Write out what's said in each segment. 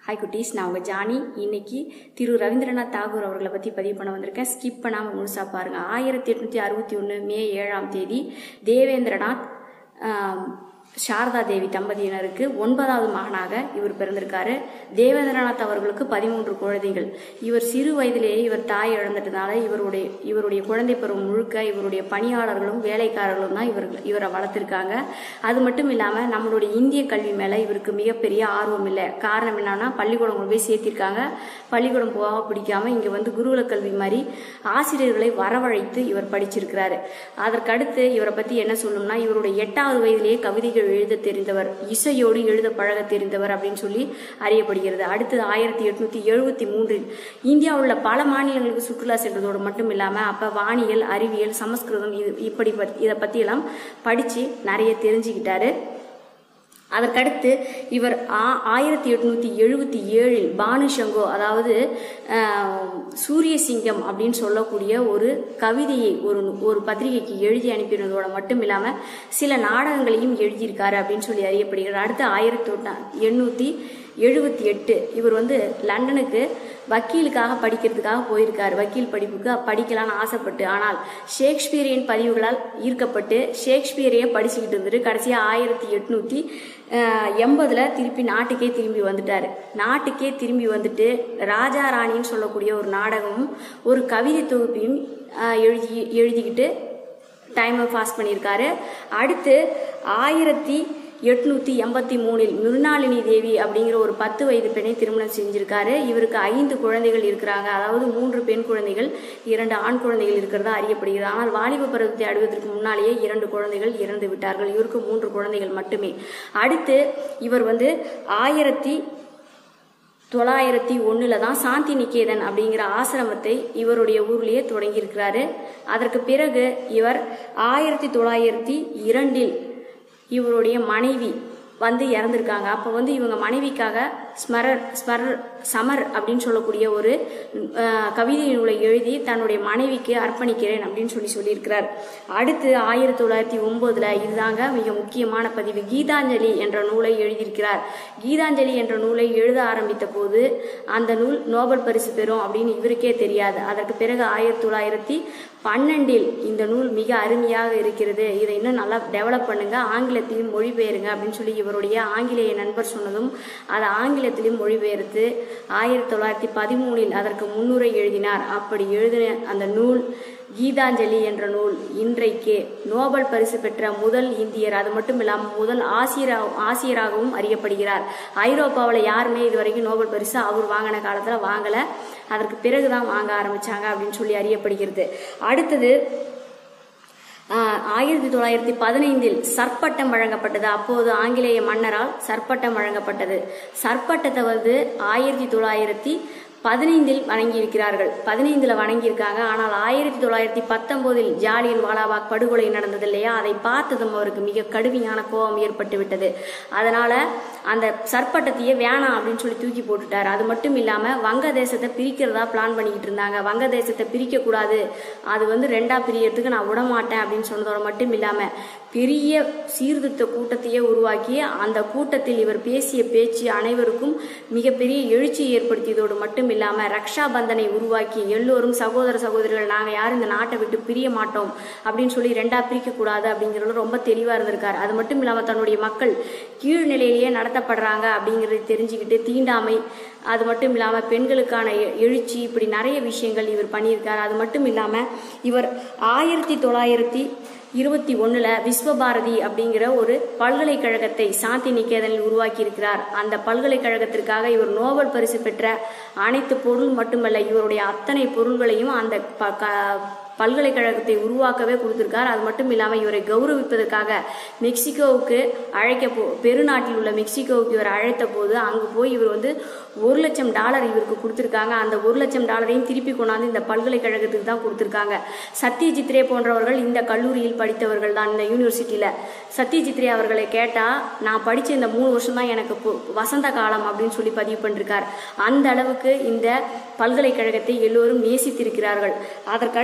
hi குட்டீஸ் நான் உங்கள் ஜானி இன்னைக்கு திரு ரவீந்திரநாத் தாகூர் அவர்களை பற்றி பதிவு பண்ண வந்திருக்கேன் ஸ்கிப் பண்ணாமல் முழுசாக பாருங்கள் ஆயிரத்தி எட்நூற்றி அறுபத்தி ஒன்று மே ஏழாம் தேதி தேவேந்திரநாத் ஆம், சாரதா தேவி தம்பதியினருக்கு ஒன்பதாவது மகனாக இவர் பிறந்திருக்காரு தேவேந்திரநாத் அவர்களுக்கு பதிமூன்று குழந்தைகள் இவர் சிறு வயதிலேயே இவர் தாய் இழந்துட்டனால இவருடைய இவருடைய குழந்தை பருவம் முழுக்க இவருடைய பணியாளர்களும் வேலைக்காரர்களும் தான் இவர் இவரை வளர்த்துருக்காங்க அது மட்டும் இல்லாமல் நம்மளுடைய இந்திய கல்வி மேலே இவருக்கு மிகப்பெரிய ஆர்வம் இல்லை காரணம் என்னன்னா பள்ளிக்கூடம் கொண்டு போய் சேர்த்திருக்காங்க பள்ளிக்கூடம் போக பிடிக்காம இங்கே வந்து குருகுல கல்வி மாதிரி ஆசிரியர்களை வரவழைத்து இவர் படிச்சிருக்கிறாரு அதற்கடுத்து இவரை பற்றி என்ன சொல்லணும்னா இவருடைய எட்டாவது வயதிலேயே கவிதைகள் எழுத தெரிந்தவர் இசையோடு எழுத பழக தெரிந்தவர் அப்படின்னு சொல்லி அறியப்படுகிறது அடுத்து ஆயிரத்தி எட்நூத்தி எழுபத்தி மூன்றில் இந்தியாவில் உள்ள பல மாநிலங்களுக்கு சுற்றுலா சென்றதோடு மட்டும் இல்லாமல் அப்போ வானியல் அறிவியல் சமஸ்கிருதம் இது இப்படி பத்- இதை பற்றியெல்லாம் படித்து நிறைய தெரிஞ்சுக்கிட்டாரு அதற்கடுத்து இவர் ஆ- ஆயிரத்தி எட்நூத்தி எழுபத்தி ஏழில் பானு சங்கோ அதாவது ஆஹ், சூரிய சிங்கம் அப்படின்னு சொல்லக்கூடிய ஒரு கவிதையை ஒரு ஒரு பத்திரிகைக்கு எழுதி அனுப்பினதோட மட்டும் இல்லாமல் சில நாடகங்களையும் எழுதியிருக்காரு அப்படின்னு சொல்லி அறியப்படுகிறார் அடுத்து ஆயிரத்தி ஒட்டா எண்ணூற்றி எழுபத்தி எட்டு இவர் வந்து லண்டனுக்கு வக்கீலுக்காக படிக்கிறதுக்காக போயிருக்கார் வக்கீல் படிப்புக்கு படிக்கலாம்னு ஆசைப்பட்டு ஆனால் ஷேக்ஸ்பியரின் பதிவுகளால் ஈர்க்கப்பட்டு ஷேக்ஸ்பியரையே படிச்சுக்கிட்டு இருந்துட்டு கடைசியாக ஆயிரத்தி எட்நூற்றி எண்பதில் திருப்பி நாட்டுக்கே திரும்பி வந்துட்டார் நாட்டுக்கே திரும்பி வந்துட்டு ராஜா ராணின்னு சொல்லக்கூடிய ஒரு நாடகமும் ஒரு கவிதை தொகுப்பையும் ஆஹ், எழுதி எழுதிக்கிட்டு டைமை பாஸ் பண்ணியிருக்காரு அடுத்து ஆயிரத்தி எட்நூத்தி எண்பத்தி மூணில் மிருணாளினி தேவி அப்படிங்கிற ஒரு பத்து வயது பெண்ணை திருமணம் செஞ்சிருக்காரு இவருக்கு ஐந்து குழந்தைகள் இருக்கிறாங்க அதாவது மூன்று பெண் குழந்தைகள் இரண்டு ஆண் குழந்தைகள் இருக்கிறதா அறியப்படுகிறது ஆனால் வாலிப பருவத்தை அடைவதற்கு முன்னாலேயே இரண்டு குழந்தைகள் இறந்து விட்டார்கள் இவருக்கு மூன்று குழந்தைகள் மட்டுமே அடுத்து இவர் வந்து ஆயிரத்தி தொள்ளாயிரத்தி ஒன்றில் தான் சாந்தி நிகேதன் அப்படிங்கிற ஆசிரமத்தை இவருடைய ஊர்லேயே தொடங்கியிருக்கிறாரு அதற்கு பிறகு இவர் ஆயிரத்தி தொள்ளாயிரத்தி இரண்டில் இவருடைய மனைவி வந்து இறந்துருக்காங்க அப்போ வந்து இவங்க மனைவிக்காக ஸ்மரர் ஸ்மரர் சமர் அப்படின்னு சொல்லக்கூடிய ஒரு அஹ், கவிதை நூலை எழுதி தன்னுடைய மனைவிக்கு அர்ப்பணிக்கிறேன் அப்படின்னு சொல்லி சொல்லியிருக்கிறார் அடுத்து ஆயிரத்தி தொள்ளாயிரத்தி ஒன்பதுல இதுதாங்க மிக முக்கியமான பதிவு கீதாஞ்சலி என்ற நூலை எழுதியிருக்கிறார் கீதாஞ்சலி என்ற நூலை எழுத ஆரம்பித்த போது அந்த நூல் நோபல் பரிசு பெறும் அப்படின்னு இவருக்கே தெரியாது அதற்கு பிறகு ஆயிரத்தி தொள்ளாயிரத்தி பன்னெண்டில் இந்த நூல் மிக அருமையாக இருக்கிறது இதை இன்னும் நல்லா டெவலப் பண்ணுங்க ஆங்கிலத்திலும் மொழிபெயருங்க அப்படின்னு சொல்லி இவருடைய ஆங்கிலேய நண்பர் சொன்னதும் அதை ஆங்கிலத்திலும் மொழிபெயர்த்து ஆயிரத்தி தொள்ளாயிரத்தி பதிமூணில் அதற்கு முன்னுரை எழுதினார் அப்படி எழுதின அந்த நூல் கீதாஞ்சலி என்ற நூல் இன்றைக்கு நோபல் பரிசு பெற்ற முதல் இந்தியர் அது மட்டும் இல்லாமல் முதல் ஆசியரா ஆசிரியராகவும் அறியப்படுகிறார் ஐரோப்பாவில் யாருமே இதுவரைக்கும் நோபல் பரிசு அவர் வாங்கின காலத்தில் வாங்கலை அதற்கு பிறகு தான் வாங்க ஆரம்பிச்சாங்க அப்படின்னு சொல்லி அறியப்படுகிறது அடுத்தது ஆஹ், ஆயிரத்தி தொள்ளாயிரத்தி பதினைந்தில் சர்ப்பட்டம் வழங்கப்பட்டது அப்போது ஆங்கிலேய மன்னரால் சர்ப்பட்டம் வழங்கப்பட்டது சர்ப்பட்டத்தை வந்து ஆயிரத்தி தொள்ளாயிரத்தி பதினைந்தில் வழங்கியிருக்கிறார்கள் பதினைந்தில் வழங்கியிருக்காங்க ஆனால் ஆயிரத்தி தொள்ளாயிரத்தி பத்தொம்போதில் ஜாலியன் வாலாபாக் படுகொலை நடந்தது இல்லையா அதை பார்த்ததும் அவருக்கு மிக கடுமையான கோபம் ஏற்பட்டு விட்டது அதனால அந்த சர்ப்பட்டத்தையே வேணாம் அப்படின்னு சொல்லி தூக்கி போட்டுட்டார் அது மட்டும் இல்லாமல் வங்கதேசத்தை பிரிக்கிறதா பிளான் பண்ணிக்கிட்டு இருந்தாங்க வங்கதேசத்தை பிரிக்கக்கூடாது அது வந்து ரெண்டா பிரியறதுக்கு நான் விட மாட்டேன் அப்படின்னு சொன்னதோட மட்டும் இல்லாமல் பெரிய சீர்திருத்த கூட்டத்தையே உருவாக்கி அந்த கூட்டத்தில் இவர் பேசிய பேச்சு அனைவருக்கும் மிகப்பெரிய எழுச்சி ஏற்படுத்தியதோடு மட்டும் இல்லாமல் ரக்ஷா பந்தனை உருவாக்கி எல்லோரும் சகோதர சகோதரிகள் நாங்கள் யாரும் இந்த நாட்டை விட்டு பிரிய மாட்டோம் அப்படின்னு சொல்லி ரெண்டா பிரிக்கக்கூடாது அப்படிங்கிறது ரொம்ப தெளிவாக இருந்திருக்கார் அது மட்டும் இல்லாமல் தன்னுடைய மக்கள் கீழ்நிலையிலேயே நடத்தப்படுறாங்க அப்படிங்கிறதை தெரிஞ்சுக்கிட்டு தீண்டாமை அது மட்டும் இல்லாமல் பெண்களுக்கான எ- எழுச்சி இப்படி நிறைய விஷயங்கள் இவர் பண்ணியிருக்கார் அது மட்டும் இல்லாமல் இவர் ஆயிரத்தி தொள்ளாயிரத்தி இருபத்தி ஒண்ணுல விஸ்வபாரதி அப்படிங்கிற ஒரு பல்கலைக்கழகத்தை சாந்தி நிகேதனில் உருவாக்கி இருக்கிறார் அந்த பல்கலைக்கழகத்திற்காக இவர் நோபல் பரிசு பெற்ற அனைத்து பொருள் மட்டுமல்ல இவருடைய அத்தனை பொருள்களையும் அந்த ப- க- பல்கலைக்கழகத்தை உருவாக்கவே கொடுத்திருக்கார் அது மட்டும் இல்லாமல் இவரை கௌரவிப்பதற்காக மெக்சிகோவுக்கு அழைக்க போ பெருநாட்டில் உள்ள மெக்சிகோவுக்கு இவர் அழைத்த போது அங்கு போய் இவர் வந்து ஒரு லட்சம் டாலர் இவருக்கு கொடுத்துருக்காங்க அந்த ஒரு லட்சம் டாலரையும் திருப்பி கொண்டாந்து இந்த பல்கலைக்கழகத்துக்கு தான் கொடுத்துருக்காங்க சத்யஜித் ரே போன்றவர்கள் இந்த கல்லூரியில் படித்தவர்கள் தான் இந்த யூனிவர்சிட்டியில் சத்யஜித் ரே அவர்களை கேட்டால் நான் படித்த இந்த மூணு வருஷம் தான் எனக்கு பொ- வசந்த காலம் அப்படின்னு சொல்லி பதிவு பண்ணிருக்கார் அந்த அளவுக்கு இந்த பல்கலைக்கழகத்தை எல்லோரும் நேசித்திருக்கிறார்கள் அதற்கடுத்து இவர்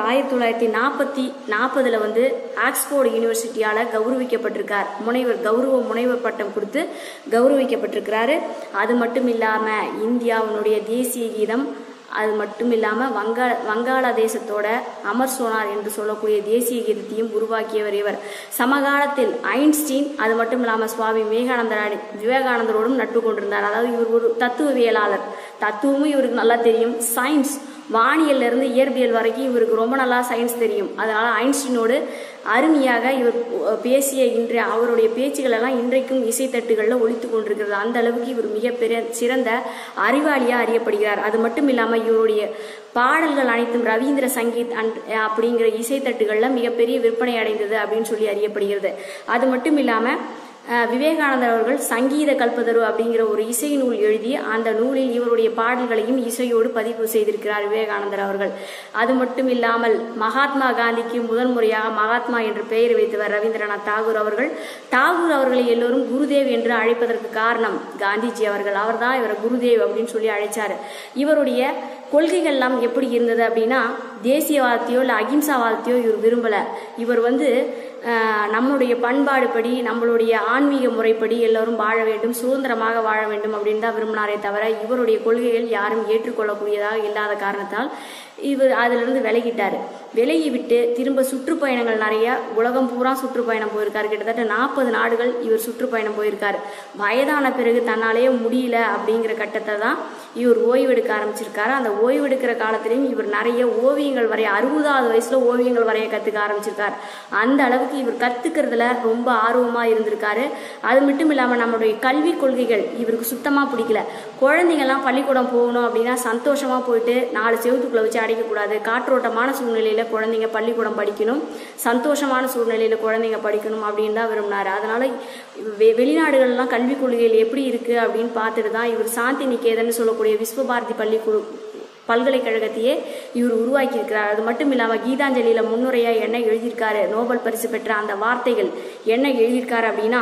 ஆயிரத்தி தொள்ளாயிரத்தி நாற்பத்தி நாற்பதுல வந்து ஆக்ஸ்போர்டு யூனிவர்சிட்டியால கௌரவிக்கப்பட்டிருக்கார் முனைவர் கௌரவ முனைவர் பட்டம் கொடுத்து கௌரவிக்கப்பட்டிருக்கிறாரு அது மட்டும் இல்லாம இந்தியாவினுடைய தேசிய கீதம் அது மட்டும் இல்லாமல் வங்கா வங்காளதேசத்தோட அமர் சோனார் என்று சொல்லக்கூடிய தேசிய கீதத்தையும் உருவாக்கியவர் இவர் சமகாலத்தில் ஐன்ஸ்டீன் அது மட்டும் இல்லாமல் சுவாமி விவேகானந்தர் விவேகானந்தரோடும் நட்பு கொண்டிருந்தார் அதாவது இவர் ஒரு தத்துவவியலாளர் தத்துவமும் இவருக்கு நல்லா தெரியும் சயின்ஸ் வானியல்ல இருந்து இயற்பியல் வரைக்கும் இவருக்கு ரொம்ப நல்லா சயின்ஸ் தெரியும் அதனால ஐன்ஸ்டீனோடு அருமையாக இவர் பேசிய இன்றைய அவருடைய பேச்சுகள் எல்லாம் இன்றைக்கும் இசைத்தட்டுகளில் ஒழித்து கொண்டிருக்கிறது அந்த அளவுக்கு இவர் மிகப்பெரிய சிறந்த அறிவாளியாக அறியப்படுகிறார் அது மட்டும் இல்லாமல் இவருடைய பாடல்கள் அனைத்தும் ரவீந்திர சங்கீத் அண்ட் அப்படிங்கிற இசைத்தட்டுகளில் மிகப்பெரிய விற்பனை அடைந்தது அப்படின்னு சொல்லி அறியப்படுகிறது அது மட்டும் இல்லாமல் அஹ், விவேகானந்தர் அவர்கள் சங்கீத கல்பதரு அப்படிங்கிற ஒரு இசை நூல் எழுதி அந்த நூலில் இவருடைய பாடல்களையும் இசையோடு பதிவு செய்திருக்கிறார் விவேகானந்தர் அவர்கள் அது மட்டும் இல்லாமல் மகாத்மா காந்திக்கு முதல் முறையாக மகாத்மா என்று பெயர் வைத்தவர் ரவீந்திரநாத் தாகூர் அவர்கள் தாகூர் அவர்களை எல்லோரும் குருதேவ் என்று அழைப்பதற்கு காரணம் காந்திஜி அவர்கள் அவர்தான் இவரை குருதேவ் அப்படின்னு சொல்லி அழைச்சாரு இவருடைய கொள்கைகள்லாம் எப்படி இருந்தது அப்படின்னா தேசியவாதத்தையோ இல்லை அகிம்சாவாதத்தையோ இவர் விரும்பல இவர் வந்து ஆஹ், நம்மளுடைய பண்பாடு படி நம்மளுடைய ஆன்மீக முறைப்படி எல்லோரும் வாழ வேண்டும் சுதந்திரமாக வாழ வேண்டும் அப்படின்னு தான் விரும்பினாரே தவிர இவருடைய கொள்கைகள் யாரும் ஏற்றுக்கொள்ளக்கூடியதாக இல்லாத காரணத்தால் இவர் அதிலிருந்து விலகிட்டார் விலகி விட்டு திரும்ப சுற்றுப்பயணங்கள் நிறைய உலகம் பூரா சுற்றுப்பயணம் போயிருக்காரு கிட்டத்தட்ட நாற்பது நாடுகள் இவர் சுற்றுப்பயணம் போயிருக்காரு வயதான பிறகு தன்னாலேயே முடியல அப்படிங்கிற கட்டத்தை தான் இவர் ஓய்வெடுக்க ஆரம்பிச்சிருக்காரு அந்த ஓய்வெடுக்கிற காலத்திலையும் இவர் நிறைய ஓவியங்கள் வரைய அறுபதாவது வயசுல ஓவியங்கள் வரைய கத்துக்க ஆரம்பிச்சிருக்காரு அந்த அளவுக்கு இவர் கத்துக்கிறதுல ரொம்ப ஆர்வமா இருந்திருக்காரு அது மட்டும் இல்லாம நம்மளுடைய கல்வி கொள்கைகள் இவருக்கு சுத்தமா பிடிக்கல குழந்தைங்கள்லாம் பள்ளிக்கூடம் போகணும் அப்படின்னா சந்தோஷமா போயிட்டு நாலு செவத்துக்குள்ள வச்சு அடைக்கக்கூடாது காற்றோட்டமான சூழ்நிலையில குழந்தைங்க பள்ளிக்கூடம் படிக்கணும் சந்தோஷமான சூழ்நிலையில குழந்தைங்க படிக்கணும் அப்படின்னு தான் விரும்பினாரு அதனால வெ- வெளிநாடுகள்லாம் கல்விக் கொள்கைகள் எப்படி இருக்கு அப்படின்னு பார்த்துட்டு தான் இவர் சாந்தி நிகேதன் சொல்லக்கூடிய விஸ்வபாரதி பள்ளிக்கூட பல்கலைக்கழகத்தையே இவர் உருவாக்கி இருக்கிறார் அது மட்டும் இல்லாமல் கீதாஞ்சலியில முன்னுரையா என்ன எழுதியிருக்காரு நோபல் பரிசு பெற்ற அந்த வார்த்தைகள் என்ன எழுதியிருக்காரு அப்படின்னா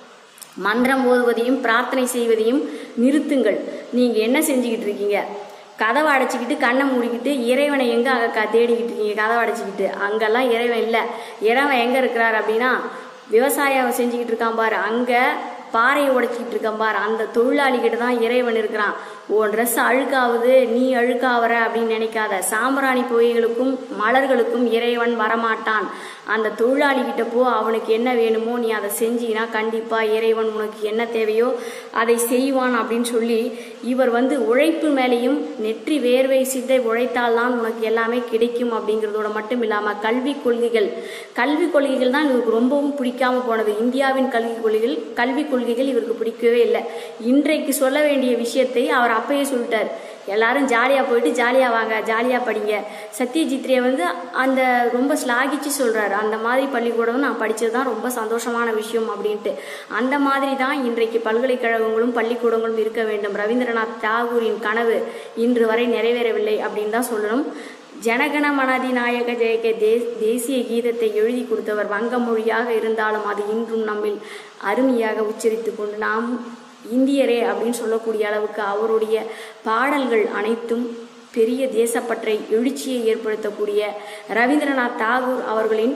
மந்திரம் ஓதுவதையும் பிரார்த்தனை செய்வதையும் நிறுத்துங்கள் நீங்க என்ன செஞ்சுக்கிட்டு இருக்கீங்க கதவை அடைச்சிக்கிட்டு கண்ணை மூடிக்கிட்டு இறைவனை எங்க அங்க க- தேடிக்கிட்டு இருக்கீங்க கதவை அடைச்சிக்கிட்டு அங்கெல்லாம் இறைவன் இல்லை இறைவன் எங்க இருக்கிறார் அப்படின்னா விவசாயம் செஞ்சுக்கிட்டு இருக்கான் பாரு அங்க பாறையை உடைச்சிக்கிட்டு இருக்கான் பாரு அந்த தொழிலாளி கிட்ட தான் இறைவன் இருக்கிறான் உன் ட்ரெஸ் அழுக்காவுது நீ அழுக்காவற அப்படின்னு நினைக்காத சாம்பிராணி புகைகளுக்கும் மலர்களுக்கும் இறைவன் வரமாட்டான் அந்த தொழிலாளி கிட்ட போ அவனுக்கு என்ன வேணுமோ நீ அதை செஞ்சீனா கண்டிப்பா இறைவன் உனக்கு என்ன தேவையோ அதை செய்வான் அப்படின்னு சொல்லி இவர் வந்து உழைப்பு மேலேயும் நெற்றி வேர்வை சிந்தை உழைத்தால் தான் உனக்கு எல்லாமே கிடைக்கும் அப்படிங்கிறதோட மட்டும் இல்லாம கல்வி கொள்கைகள் கல்வி கொள்கைகள் தான் இவருக்கு ரொம்பவும் பிடிக்காம போனது இந்தியாவின் கல்வி கொள்கைகள் கல்வி கொள்கைகள் இவருக்கு பிடிக்கவே இல்லை இன்றைக்கு சொல்ல வேண்டிய விஷயத்தை அவர் அப்பயே சொல்லிட்டார் எல்லாரும் ஜாலியாக போயிட்டு ஜாலியாக வாங்க ஜாலியாக படிங்க சத்யஜித் ரே வந்து அந்த ரொம்ப ஸ்லாகிச்சு சொல்கிறாரு அந்த மாதிரி பள்ளிக்கூடம் நான் படித்தது தான் ரொம்ப சந்தோஷமான விஷயம் அப்படின்ட்டு அந்த மாதிரி தான் இன்றைக்கு பல்கலைக்கழகங்களும் பள்ளிக்கூடங்களும் இருக்க வேண்டும் ரவீந்திரநாத் தாகூரின் கனவு இன்று வரை நிறைவேறவில்லை அப்படின்னு தான் சொல்லணும் ஜனகண மனதி நாயக ஜெயக தே தேசிய கீதத்தை எழுதி கொடுத்தவர் வங்க மொழியாக இருந்தாலும் அது இன்றும் நம்மில் அருமையாக உச்சரித்து கொண்டு நாம் இந்தியரே அப்படின்னு சொல்லக்கூடிய அளவுக்கு அவருடைய பாடல்கள் அனைத்தும் பெரிய தேசப்பற்றை எழுச்சியை ஏற்படுத்தக்கூடிய ரவீந்திரநாத் தாகூர் அவர்களின்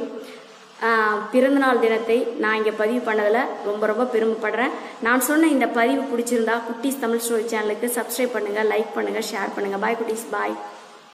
ஆஹ், பிறந்தநாள் தினத்தை நான் இங்கே பதிவு பண்ணதில் ரொம்ப ரொம்ப பெருமைப்படுறேன் நான் சொன்ன இந்த பதிவு பிடிச்சிருந்தா குட்டீஸ் தமிழ் ஸ்டோரி சேனலுக்கு சப்ஸ்கிரைப் பண்ணுங்கள் லைக் பண்ணுங்கள் ஷேர் பண்ணுங்கள் பாய் குட்டீஸ் பாய்